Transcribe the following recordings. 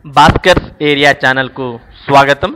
Bhaskar's area ఛానల్కు స్వాగతం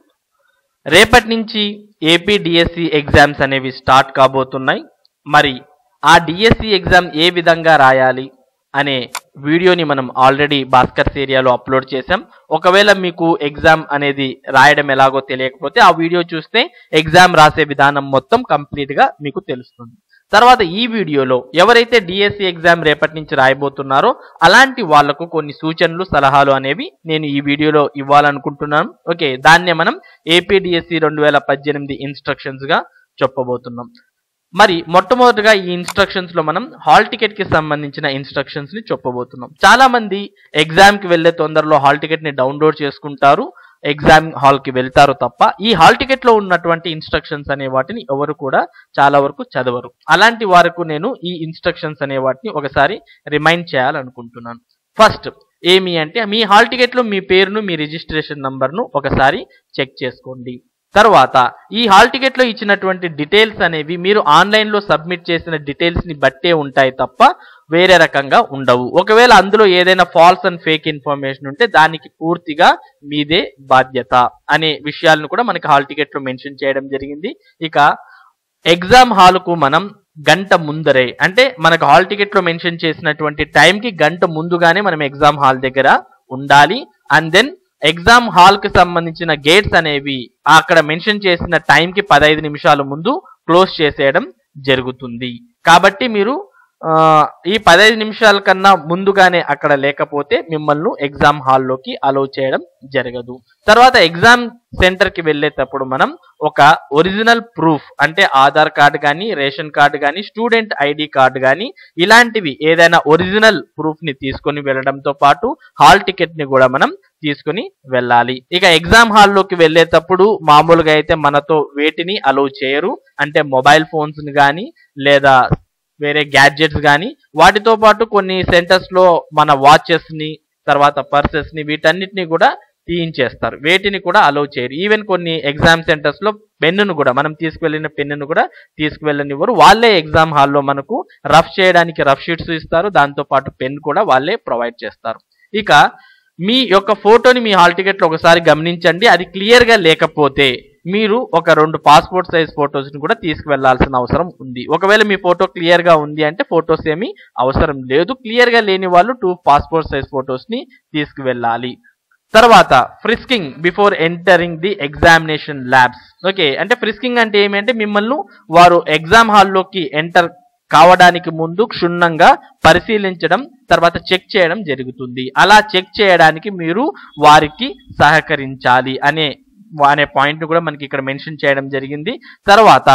రేపటి నుంచి ఏపీ డిఎస్సి ఎగ్జామ్స్ అనేవి స్టార్ట్ కాబోతున్నాయి మరి ఆ డిఎస్సి ఎగ్జామ్ ఏ విధంగా రాయాలి అనే వీడియోని మనం ఆల్రెడీ భాస్కర్స్ ఏరియాలో అప్లోడ్ చేశాం ఒకవేళ మీకు ఎగ్జామ్ అనేది రాయడం ఎలాగో తెలియకపోతే ఆ వీడియో చూస్తే ఎగ్జామ్ రాసే విధానం మొత్తం కంప్లీట్ గా మీకు తెలుస్తుంది తర్వాత ఈ వీడియోలో ఎవరైతే డిఎస్సి ఎగ్జామ్ రేపటి నుంచి రాయబోతున్నారో అలాంటి వాళ్లకు కొన్ని సూచనలు సలహాలు అనేవి నేను ఈ వీడియోలో ఇవ్వాలనుకుంటున్నాను ఓకే దాన్నే మనం ఏపీ డిఎస్సి రెండు వేల పద్దెనిమిది ఇన్స్ట్రక్షన్స్ గా చెప్పబోతున్నాం మరి మొట్టమొదటిగా ఈ ఇన్స్ట్రక్షన్స్ లో మనం హాల్ టికెట్ కి సంబంధించిన ఇన్స్ట్రక్షన్స్ ని చెప్పబోతున్నాం చాలా మంది ఎగ్జామ్ కి వెళ్లే తొందరలో హాల్ టికెట్ ని డౌన్లోడ్ చేసుకుంటారు ఎగ్జామ్ హాల్ కి వెళ్తారు తప్ప ఈ హాల్ టికెట్ లో ఉన్నటువంటి ఇన్స్ట్రక్షన్స్ అనే వాటిని ఎవరు కూడా చాలా వరకు చదవరు అలాంటి వారికి నేను ఈ ఇన్స్ట్రక్షన్స్ అనే వాటిని ఒకసారి రిమైండ్ చేయాలనుకుంటున్నాను ఫస్ట్ ఏమి అంటే మీ హాల్ టికెట్ లో మీ పేరును మీ రిజిస్ట్రేషన్ నంబర్ను ఒకసారి చెక్ చేసుకోండి తర్వాత ఈ హాల్ టికెట్ లో ఇచ్చినటువంటి డీటెయిల్స్ అనేవి మీరు ఆన్లైన్ లో సబ్మిట్ చేసిన డీటెయిల్స్ ని బట్టే ఉంటాయి తప్ప వేరే రకంగా ఉండవు ఒకవేళ అందులో ఏదైనా ఫాల్స్ అండ్ ఫేక్ ఇన్ఫర్మేషన్ ఉంటే దానికి పూర్తిగా మీదే బాధ్యత అనే విషయాలను కూడా మనకి హాల్ టికెట్ లో మెన్షన్ చేయడం జరిగింది ఇక ఎగ్జామ్ హాల్ కు మనం గంట ముందరే అంటే మనకు హాల్ టికెట్ లో మెన్షన్ చేసినటువంటి టైం కి గంట ముందుగానే మనం ఎగ్జామ్ హాల్ దగ్గర ఉండాలి అండ్ దెన్ ఎగ్జామ్ హాల్ కి సంబంధించిన గేట్స్ అనేవి అక్కడ మెన్షన్ చేసిన టైం కి పదహైదు నిమిషాల ముందు క్లోజ్ చేసేయడం జరుగుతుంది కాబట్టి మీరు ఆ, ఈ పదహైదు నిమిషాల కన్నా ముందుగానే అక్కడ లేకపోతే మిమ్మల్ని ఎగ్జామ్ హాల్లోకి అలౌ చేయడం జరగదు తర్వాత ఎగ్జామ్ సెంటర్ కి వెళ్ళేటప్పుడు మనం ఒక ఒరిజినల్ ప్రూఫ్ అంటే ఆధార్ కార్డు కానీ రేషన్ కార్డు కానీ స్టూడెంట్ ఐడి కార్డు కానీ ఇలాంటివి ఏదైనా ఒరిజినల్ ప్రూఫ్ ని తీసుకొని వెళ్ళడంతో పాటు హాల్ టికెట్ ని కూడా మనం తీసుకుని వెళ్ళాలి ఇక ఎగ్జామ్ హాల్లోకి వెళ్ళేటప్పుడు మామూలుగా అయితే మనతో వేటిని అలౌ చేయరు అంటే మొబైల్ ఫోన్స్ ని కానీ లేదా వేరే గ్యాడ్జెట్స్ కానీ వాటితో పాటు కొన్ని సెంటర్స్ లో మన వాచెస్ ని తర్వాత పర్సెస్ ని వీటన్నిటిని కూడా తీయించేస్తారు వేటిని కూడా అలౌ చేయరు ఈవెన్ కొన్ని ఎగ్జామ్ సెంటర్స్ లో పెన్నును కూడా మనం తీసుకువెళ్ళిన పెన్నును కూడా తీసుకువెళ్ళనివ్వరు వాళ్ళే ఎగ్జామ్ హాల్లో మనకు రఫ్ చేయడానికి రఫ్ షీట్స్ ఇస్తారు దాంతో పాటు పెన్ కూడా వాళ్ళే ప్రొవైడ్ చేస్తారు ఇక మీ యొక్క ఫోటోని మీ హాల్ టికెట్ లో ఒకసారి గమనించండి అది క్లియర్ గా లేకపోతే మీరు ఒక రెండు పాస్పోర్ట్ సైజ్ ఫొటోస్ ని కూడా తీసుకువెళ్లాల్సిన అవసరం ఉంది ఒకవేళ మీ ఫోటో క్లియర్ గా ఉంది అంటే ఫొటోస్ ఏమీ అవసరం లేదు క్లియర్ గా లేని వాళ్ళు టూ పాస్పోర్ట్ సైజ్ ఫొటోస్ ని తీసుకువెళ్ళాలి తర్వాత frisking before entering the examination labs okay అంటే ఫ్రిస్కింగ్ అంటే ఏమంటే మిమ్మల్ని వారు ఎగ్జామ్ హాల్లోకి ఎంటర్ కావడానికి ముందు క్షుణ్ణంగా పరిశీలించడం తర్వాత చెక్ చేయడం జరుగుతుంది అలా చెక్ చేయడానికి మీరు వారికి సహకరించాలి అనే అనే పాయింట్ కూడా మనకి ఇక్కడ మెన్షన్ చేయడం జరిగింది తర్వాత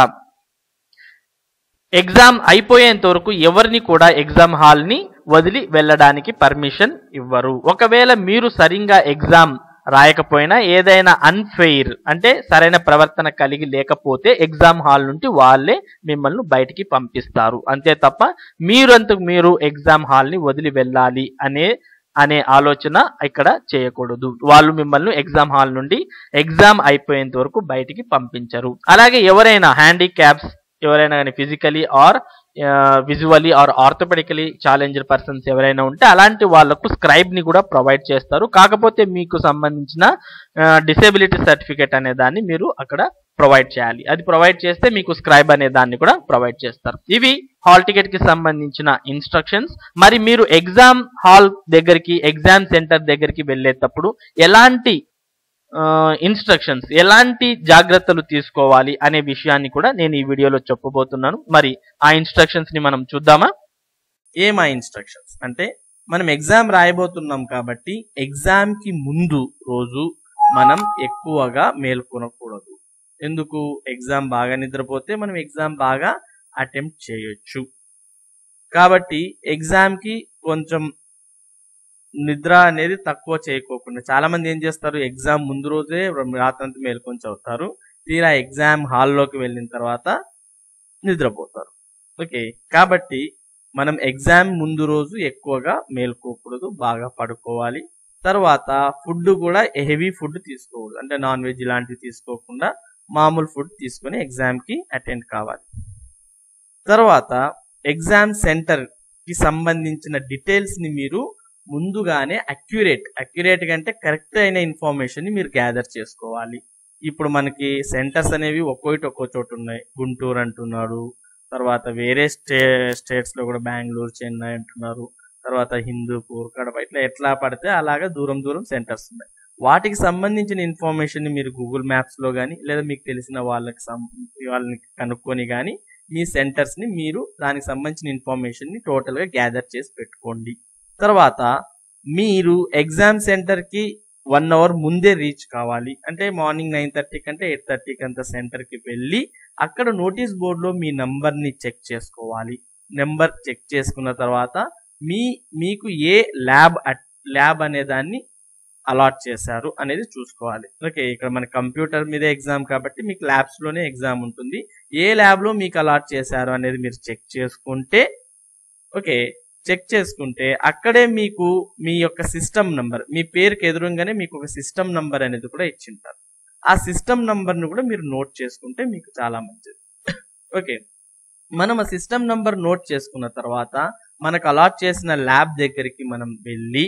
ఎగ్జామ్ అయిపోయేంత వరకు ఎవరిని కూడా ఎగ్జామ్ హాల్ ని వదిలి వెళ్ళడానికి పర్మిషన్ ఇవ్వరు ఒకవేళ మీరు సరిగ్గా ఎగ్జామ్ రాయకపోయినా ఏదైనా అన్ఫెయిర్ అంటే సరైన ప్రవర్తన కలిగి లేకపోతే ఎగ్జామ్ హాల్ నుండి వాళ్ళే మిమ్మల్ని బయటికి పంపిస్తారు అంతే తప్ప మీరంతకు మీరు ఎగ్జామ్ హాల్ ని వదిలి వెళ్ళాలి అనే అనే ఆలోచన ఇక్కడ చేయకూడదు వాళ్ళు మిమ్మల్ని ఎగ్జామ్ హాల్ నుండి ఎగ్జామ్ అయిపోయేంత వరకు బయటికి పంపించరు అలాగే ఎవరైనా హ్యాండిక్యాప్స్ ఎవరైనా కానీ physically or visually or orthopedically challenged persons ఎవరైనా ఉంటే అలాంటి వాళ్లకు స్క్రైబ్ ని కూడా ప్రొవైడ్ చేస్తారు కాకపోతే మీకు సంబంధించిన డిసేబిలిటీ సర్టిఫికేట్ అనే దాన్ని మీరు అక్కడ ప్రొవైడ్ చేయాలి అది ప్రొవైడ్ చేస్తే మీకు స్క్రైబ్ అనే దాన్ని కూడా ప్రొవైడ్ చేస్తారు ఇవి హాల్ టికెట్ కి సంబంధించిన ఇన్స్ట్రక్షన్స్ మరి మీరు ఎగ్జామ్ హాల్ దగ్గరికి ఎగ్జామ్ సెంటర్ దగ్గరికి వెళ్ళేటప్పుడు ఎలాంటి ఇన్స్ట్రక్షన్స్ ఎలాంటి జాగ్రత్తలు తీసుకోవాలి అనే విషయాన్ని కూడా నేను ఈ వీడియోలో చెప్పబోతున్నాను మరి ఆ ఇన్స్ట్రక్షన్స్ ని మనం చూద్దామా ఏం ఆ ఇన్స్ట్రక్షన్స్ అంటే మనం ఎగ్జామ్ రాయబోతున్నాం కాబట్టి ఎగ్జామ్ కి ముందు రోజు మనం ఎక్కువగా మేల్కొనకూడదు ఎందుకు ఎగ్జామ్ బాగా నిద్రపోతే మనం ఎగ్జామ్ బాగా అటెంప్ట్ చేయొచ్చు కాబట్టి ఎగ్జామ్ కి కొంచెం నిద్ర అనేది తక్కువ చేయకోకుండా చాలా మంది ఏం చేస్తారు ఎగ్జామ్ ముందు రోజే రాత్రంతా మేల్కొని చదువుతారు తీరా ఎగ్జామ్ హాల్లోకి వెళ్ళిన తర్వాత నిద్రపోతారు ఓకే కాబట్టి మనం ఎగ్జామ్ ముందు రోజు ఎక్కువగా మేల్కోకూడదు బాగా పడుకోవాలి తర్వాత ఫుడ్ కూడా హెవీ ఫుడ్ తీసుకోకూడదు అంటే నాన్ వెజ్ ఇలాంటివి తీసుకోకుండా మామూలు ఫుడ్ తీసుకొని ఎగ్జామ్ కి అటెండ్ కావాలి తర్వాత ఎగ్జామ్ సెంటర్ కి సంబంధించిన డీటెయిల్స్ ని మీరు ముందుగానే అక్యురేట్ అక్యురేట్ అంటే కరెక్ట్ అయిన ఇన్ఫర్మేషన్ ని మీరు గ్యాదర్ చేసుకోవాలి ఇప్పుడు మనకి సెంటర్స్ అనేవి ఒక్కోటి ఒక్కో చోటు ఉన్నాయి గుంటూరు అంటున్నారు తర్వాత వేరే స్టే స్టేట్స్ లో కూడా బెంగళూరు చెన్నై అంటున్నారు తర్వాత హిందూపూర్ కడప ఇట్లా ఎట్లా పడితే అలాగా దూరం దూరం సెంటర్స్ ఉన్నాయి వాటికి సంబంధించిన ఇన్ఫర్మేషన్ ని మీరు గూగుల్ మ్యాప్స్ లో కానీ లేదా మీకు తెలిసిన వాళ్ళకి సం- వాళ్ళని కనుక్కొని కానీ మీ సెంటర్స్ ని మీరు దానికి సంబంధించిన ఇన్ఫర్మేషన్ ని టోటల్ గా గ్యాదర్ చేసి పెట్టుకోండి తర్వాత మీరు ఎగ్జామ్ సెంటర్ కి వన్ అవర్ ముందే రీచ్ కావాలి అంటే మార్నింగ్ నైన్ థర్టీ కంటే ఎయిట్ థర్టీకి అంత సెంటర్ కి వెళ్ళి అక్కడ నోటీస్ బోర్డులో మీ నంబర్ ని చెక్ చేసుకోవాలి నెంబర్ చెక్ చేసుకున్న తర్వాత మీ మీకు ఏ ల్యాబ్ ల్యాబ్ అనే దాన్ని అలాట్ చేశారు అనేది చూసుకోవాలి ఓకే ఇక్కడ మన కంప్యూటర్ మీదే ఎగ్జామ్ కాబట్టి మీకు ల్యాబ్స్ లోనే ఎగ్జామ్ ఉంటుంది ఏ ల్యాబ్ లో మీకు అలాట్ చేశారు అనేది మీరు చెక్ చేసుకుంటే ఓకే చెక్ చేసుకుంటే అక్కడే మీకు మీ యొక్క సిస్టమ్ నంబర్ మీ పేరుకి ఎదురుగానే మీకు ఒక సిస్టమ్ నంబర్ అనేది కూడా ఇచ్చింటారు ఆ సిస్టమ్ నంబర్ ను కూడా మీరు నోట్ చేసుకుంటే మీకు చాలా మంచిది ఓకే మనం ఆ సిస్టమ్ నంబర్ నోట్ చేసుకున్న తర్వాత మనకు అలాట్ చేసిన ల్యాబ్ దగ్గరికి మనం వెళ్ళి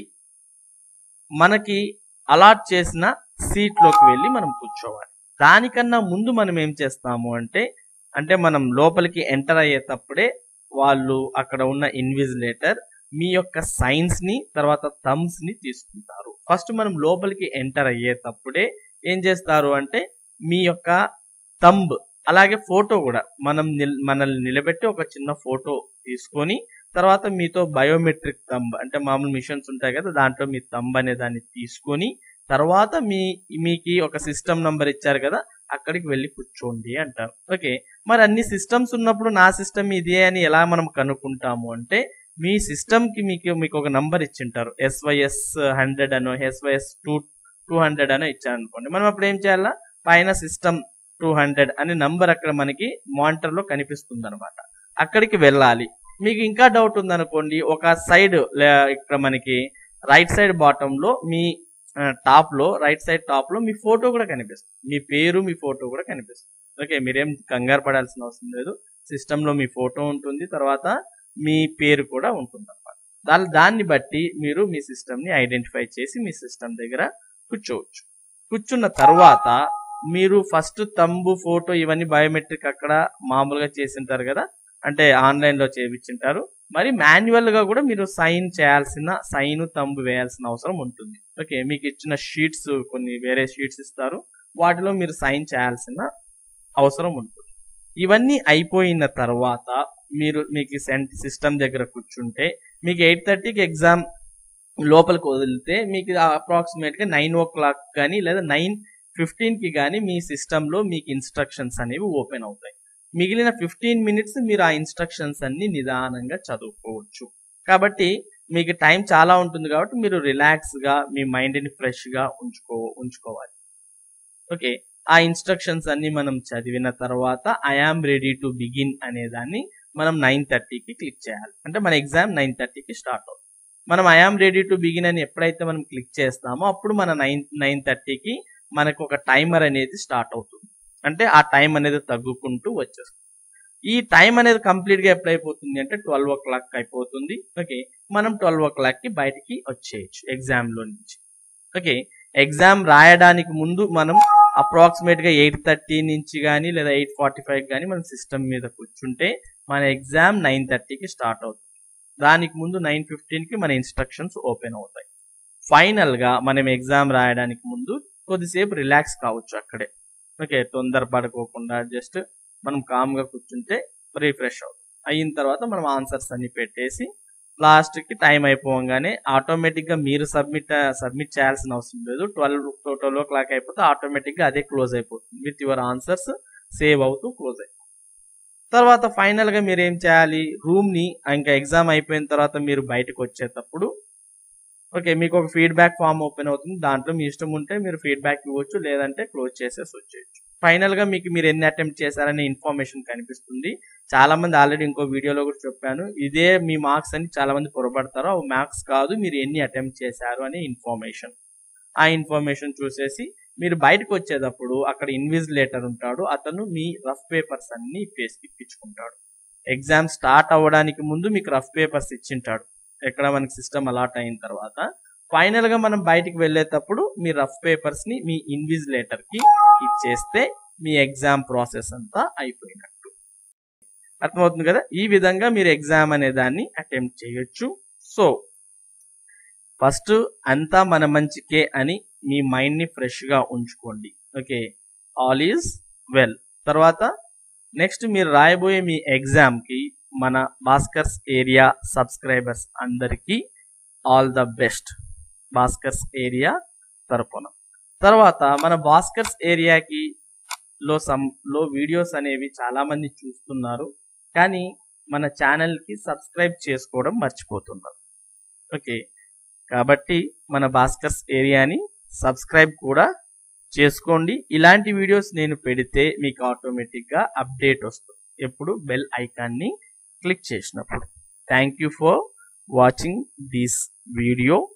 మనకి అలాట్ చేసిన సీట్ లోకి వెళ్ళి మనం కూర్చోవాలి దానికన్నా ముందు మనం ఏం చేస్తాము అంటే అంటే మనం లోపలికి ఎంటర్ అయ్యేటప్పుడే వాళ్ళు అక్కడ ఉన్న ఇన్విజిలేటర్ మీ యొక్క సైన్స్ ని తర్వాత థమ్స్ ని తీసుకుంటారు ఫస్ట్ మనం లోపలికి ఎంటర్ అయ్యేటప్పుడే ఏం చేస్తారు అంటే మీ యొక్క తంబ్ అలాగే ఫోటో కూడా మనం నిల్- మనల్ని నిలబెట్టి ఒక చిన్న ఫోటో తీసుకొని తర్వాత మీతో బయోమెట్రిక్ తంబ్ అంటే మామూలు మిషన్స్ ఉంటాయి కదా దాంట్లో మీ తంబ్ అనే దాన్ని తీసుకొని తర్వాత మీ మీకు ఒక సిస్టమ్ నంబర్ ఇచ్చారు కదా అక్కడికి వెళ్ళి కూర్చోండి అంటారు ఓకే మరి అన్ని సిస్టమ్స్ ఉన్నప్పుడు నా సిస్టమ్ ఇదే అని ఎలా మనం కనుక్కుంటాము అంటే మీ సిస్టమ్ కి మీకు మీకు ఒక నంబర్ ఇచ్చింటారు ఎస్వైఎస్ హండ్రెడ్ అనో ఎస్వైఎస్ టూ టూ హండ్రెడ్ అనో ఇచ్చారు అనుకోండి మనం అప్పుడు ఏం చేయాలా పైన సిస్టమ్ టూ హండ్రెడ్ అనే నంబర్ అక్కడ మనకి మానిటర్ లో కనిపిస్తుంది అనమాట అక్కడికి వెళ్ళాలి మీకు ఇంకా డౌట్ ఉందనుకోండి ఒక సైడ్ ఇక్కడ మనకి రైట్ సైడ్ బాటమ్ లో మీ టాప్ లో రైట్ సైడ్ టాప్ లో మీ ఫోటో కూడా కనిపిస్తుంది మీ పేరు మీ ఫోటో కూడా కనిపిస్తుంది ఓకే మీరేం కంగారు పడాల్సిన అవసరం లేదు సిస్టమ్ లో మీ ఫోటో ఉంటుంది తర్వాత మీ పేరు కూడా ఉంటుంది అనమాట దాని దాన్ని బట్టి మీరు మీ సిస్టమ్ ని ఐడెంటిఫై చేసి మీ సిస్టమ్ దగ్గర కూర్చోవచ్చు కూర్చున్న తర్వాత మీరు ఫస్ట్ తంబు ఫోటో ఇవన్నీ బయోమెట్రిక్ అక్కడ మామూలుగా చేసింటారు కదా అంటే ఆన్లైన్ లో చేయించింటారు మరి మాన్యువల్ గా కూడా మీరు సైన్ చేయాల్సిన సైన్ తంబు వేయాల్సిన అవసరం ఉంటుంది ఓకే మీకు ఇచ్చిన షీట్స్ కొన్ని వేరే షీట్స్ ఇస్తారు వాటిలో మీరు సైన్ చేయాల్సిన అవసరం ఉంటుంది ఇవన్నీ అయిపోయిన తర్వాత మీరు మీకు సిస్టమ్ దగ్గర కూర్చుంటే మీకు ఎయిట్ థర్టీకి ఎగ్జామ్ లోపలికి వదిలితే మీకు అప్రాక్సిమేట్ గా నైన్ ఓ క్లాక్ కానీ లేదా నైన్ ఫిఫ్టీన్ కి కానీ మీ సిస్టమ్ లో మీకు ఇన్స్ట్రక్షన్స్ అనేవి ఓపెన్ అవుతాయి మిగిలిన ఫిఫ్టీన్ మినిట్స్ మీరు ఆ ఇన్స్ట్రక్షన్స్ అన్ని నిదానంగా చదువుకోవచ్చు కాబట్టి మీకు టైం చాలా ఉంటుంది కాబట్టి మీరు రిలాక్స్ గా మీ మైండ్ ని ఫ్రెష్ గా ఉంచుకో ఉంచుకోవాలి ఓకే ఆ ఇన్స్ట్రక్షన్స్ అన్ని మనం చదివిన తర్వాత ఐఆమ్ రెడీ టు బిగిన్ అనే దాన్ని మనం నైన్ థర్టీకి క్లిక్ చేయాలి అంటే మన ఎగ్జామ్ నైన్ థర్టీకి స్టార్ట్ అవుతుంది మనం ఐఆమ్ రెడీ టు బిగిన్ అని ఎప్పుడైతే మనం క్లిక్ చేస్తామో అప్పుడు మన నైన్ నైన్ థర్టీకి మనకు ఒక టైమర్ అనేది స్టార్ట్ అవుతుంది అంటే ఆ టైం అనేది తగ్గుకుంటూ వచ్చేస్తుంది ఈ టైం అనేది కంప్లీట్ గా ఎప్పుడైపోతుంది అంటే ట్వెల్వ్ ఓ క్లాక్ అయిపోతుంది ఓకే మనం ట్వెల్వ్ ఓ క్లాక్ కి బయటికి వచ్చేయచ్చు ఎగ్జామ్ లో నుంచి ఓకే ఎగ్జామ్ రాయడానికి ముందు మనం అప్రాక్సిమేట్ గా ఎయిట్ థర్టీ నుంచి కానీ లేదా ఎయిట్ ఫార్టీ ఫైవ్ కానీ మనం సిస్టమ్ మీద కూర్చుంటే మన ఎగ్జామ్ నైన్ థర్టీకి స్టార్ట్ అవుతుంది దానికి ముందు నైన్ ఫిఫ్టీన్ కి మన ఇన్స్ట్రక్షన్స్ ఓపెన్ అవుతాయి ఫైనల్ గా మనం ఎగ్జామ్ రాయడానికి ముందు కొద్దిసేపు రిలాక్స్ కావచ్చు అక్కడే ఓకే తొందర పడుకోకుండా జస్ట్ మనం కామ్ గా కూర్చుంటే రిఫ్రెష్ అవుతుంది అయిన తర్వాత మనం ఆన్సర్స్ అన్ని పెట్టేసి లాస్ట్ కి టైం అయిపోగానే ఆటోమేటిక్ గా మీరు సబ్మిట్ సబ్మిట్ చేయాల్సిన అవసరం లేదు ట్వెల్వ్ ట్వెల్వ్ ఓ క్లాక్ అయిపోతే ఆటోమేటిక్ గా అదే క్లోజ్ అయిపోతుంది విత్ యువర్ ఆన్సర్స్ సేవ్ అవుతూ క్లోజ్ అయిపోతుంది తర్వాత ఫైనల్ గా మీరు ఏం చేయాలి రూమ్ ని ఇంకా ఎగ్జామ్ అయిపోయిన తర్వాత మీరు బయటకు వచ్చేటప్పుడు ఓకే మీకు ఒక ఫీడ్బ్యాక్ ఫామ్ ఓపెన్ అవుతుంది దాంట్లో మీ ఇష్టం ఉంటే మీరు ఫీడ్బ్యాక్ ఇవ్వచ్చు లేదంటే క్లోజ్ చేసేసి వచ్చేయచ్చు ఫైనల్ గా మీకు మీరు ఎన్ని అటెంప్ట్ చేశారనే ఇన్ఫర్మేషన్ కనిపిస్తుంది చాలా మంది ఆల్రెడీ ఇంకో వీడియోలో కూడా చెప్పాను ఇదే మీ మార్క్స్ అని చాలా మంది పొరపడతారు అవి మార్క్స్ కాదు మీరు ఎన్ని అటెంప్ట్ చేశారు అనే ఇన్ఫర్మేషన్ ఆ ఇన్ఫర్మేషన్ చూసేసి మీరు బయటకు వచ్చేటప్పుడు అక్కడ ఇన్విజిలేటర్ ఉంటాడు అతను మీ రఫ్ పేపర్స్ అన్ని ఇప్పేసి ఇప్పించుకుంటాడు ఎగ్జామ్ స్టార్ట్ అవ్వడానికి ముందు మీకు రఫ్ పేపర్స్ ఇచ్చింటాడు ఎక్కడ మనకి సిస్టమ్ అలాట్ అయిన తర్వాత ఫైనల్ గా మనం బయటికి వెళ్ళేటప్పుడు మీ రఫ్ పేపర్స్ ని మీ ఇన్విజిలేటర్ కి ఇచ్చేస్తే మీ ఎగ్జామ్ ప్రాసెస్ అంతా అయిపోయినట్టు అర్థమవుతుంది కదా ఈ విధంగా మీరు ఎగ్జామ్ అనే దాన్ని అటెంప్ట్ చేయొచ్చు సో ఫస్ట్ అంతా మన మంచికే అని మీ మైండ్ ని ఫ్రెష్ గా ఉంచుకోండి ఓకే ఆల్ ఈజ్ వెల్ తర్వాత నెక్స్ట్ మీరు రాయబోయే మీ ఎగ్జామ్ కి మన భాస్కర్స్ ఏరియా సబ్స్క్రైబర్స్ అందరికీ all the best Bhaskar's area తరపున తర్వాత మన భాస్కర్స్ ఏరియాకి లో సమ్ లో వీడియోస్ అనేవి చాలా మంది చూస్తున్నారు కానీ మన ఛానల్ కి సబ్స్క్రైబ్ చేసుకోవడం మర్చిపోతున్నారు ఓకే కాబట్టి మన భాస్కర్స్ ఏరియాని సబ్స్క్రైబ్ కూడా చేసుకోండి ఇలాంటి వీడియోస్ నేను పెడితే మీకు ఆటోమేటిక్ గా అప్డేట్ వస్తుంది ఎప్పుడు బెల్ ఐకాన్ని క్లిక్ చేసినప్పుడు thank you for watching this video